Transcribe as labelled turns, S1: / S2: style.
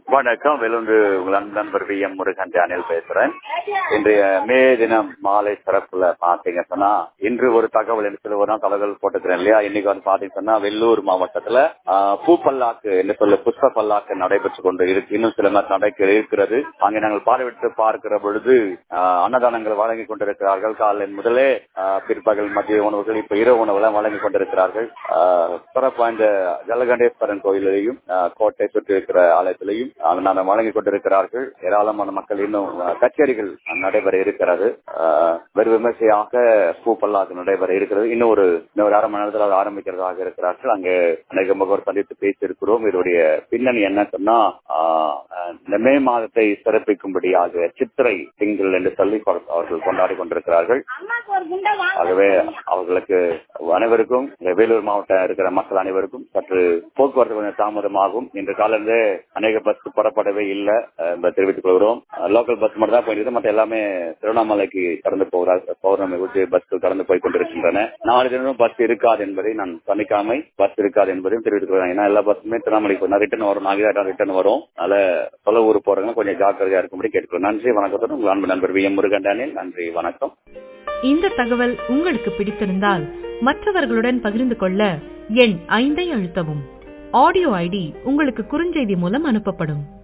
S1: வணக்கம் வெலுண்டு உங்கள் அன்பு நண்பர் வி எம் முருகன் டேனியல் பேசுறேன் இன்றைய மே தினம் மாலை சிறப்புல பாத்தீங்க சொன்னா இன்று ஒரு தகவல் என்று சொல்லி ஒரு நாள் தகவல் போட்டுக்கிறேன் இல்லையா இன்னைக்கு வந்து பாத்தீங்க சொன்னா வெள்ளூர் மாவட்டத்துல ஆஹ், பூ பல்லாக்கு என்று சொல்லி புஷ்ப பல்லாக்கு நடைபெற்று கொண்டு இருக்கு இன்னும் சில நேரம் நடக்க இருக்கிறது அங்கே நாங்கள் பார்வையிட்டு பார்க்கிற பொழுது ஆஹ், அன்னதானங்கள் வழங்கி கொண்டிருக்கிறார்கள் காலையில் முதலே ஆஹ், பிற்பகல் மதிய உணவுகள் இப்ப இரவு உணவுலாம் வழங்கி கொண்டிருக்கிறார்கள் ஆஹ், சிறப்பு வாய்ந்த ஜலகண்டேஸ்வரன் கோயிலையும் ஆஹ், கோட்டை சுற்றி இருக்கிற ஆலயத்திலையும் அன்னதானம் வழங்கி கொண்டிருக்கிறார்கள் ஏராளமான மக்கள் இன்னும் ஆஹ், கச்சேரிகள் நடைபெற இருக்கிறது ஆஹ், வெறு விமர்சையாக பூ பல்லாக்கு நடைபெற இருக்கிறது இன்னும் ஒரு இன்னும் ஒரு அரை மணி நேரத்தில் அது ஆரம்பிக்கிறதாக இருக்கிறார்கள் அங்கே அநேக முகவர் சந்தித்து பேசியிருக்கிறோம் இதனுடைய பின்னணி என்ன சொன்னா ஆஹ், இந்த மே மாதத்தை சிறப்பிக்கும்படியாக சித்திரை திங்கள் என்று சொல்லி கொ- அவர்கள் கொண்டாடி கொண்டிருக்கிறார்கள் ஆகவே அவர்களுக்கு அனைவருக்கும் இந்த வேலூர் மாவட்டம் இருக்கிற மக்கள் அனைவருக்கும் சற்று போக்குவரத்து கொஞ்சம் தாமதமாகும் இன்று காலையிலே அநேக பஸ் புறப்படவே இல்லை அஹ், என்பதை தெரிவித்துக் கொள்கிறோம் லோக்கல் பஸ் மட்டும் தான் போயிருக்கு மற்ற எல்லாமே திருவண்ணாமலைக்கு கடந்து போகிறார் பௌர்ணமி ஊற்றி பஸ்கள் கடந்து போய் கொண்டிருக்கின்றன நாலு தினமும் பஸ் இருக்காது என்பதை நான் சனிக்காமை பஸ் இருக்காது என்பதையும் தெரிவித்துக் கொள்கிறேன் ஏன்னா எல்லா பஸ்ஸுமே திருவண்ணாமலைக்கு போனா ரிட்டர்ன் வரும் நாகரிகம் ரிட்டர்ன் வரும் அதனால தொலை ஊர் போறவங்க கொஞ்சம் ஜாக்கிரதையா இருக்கும்படி கேட்டுக்கிறோம் நன்றி வணக்கத்துடன் உங்கள் அன்பு நண்பர் வி எம் முருகன் டேனியல் நன்றி வணக்கம்
S2: இந்த தகவல் உங்களுக்கு பிடித்திருந்தால் மற்றவர்களுடன் பகிர்ந்து கொள்ள எண் ஐந்தை அழுத்தவும் ஆடியோ ஐடி உங்களுக்கு குறுஞ்செய்தி மூலம் அனுப்பப்படும்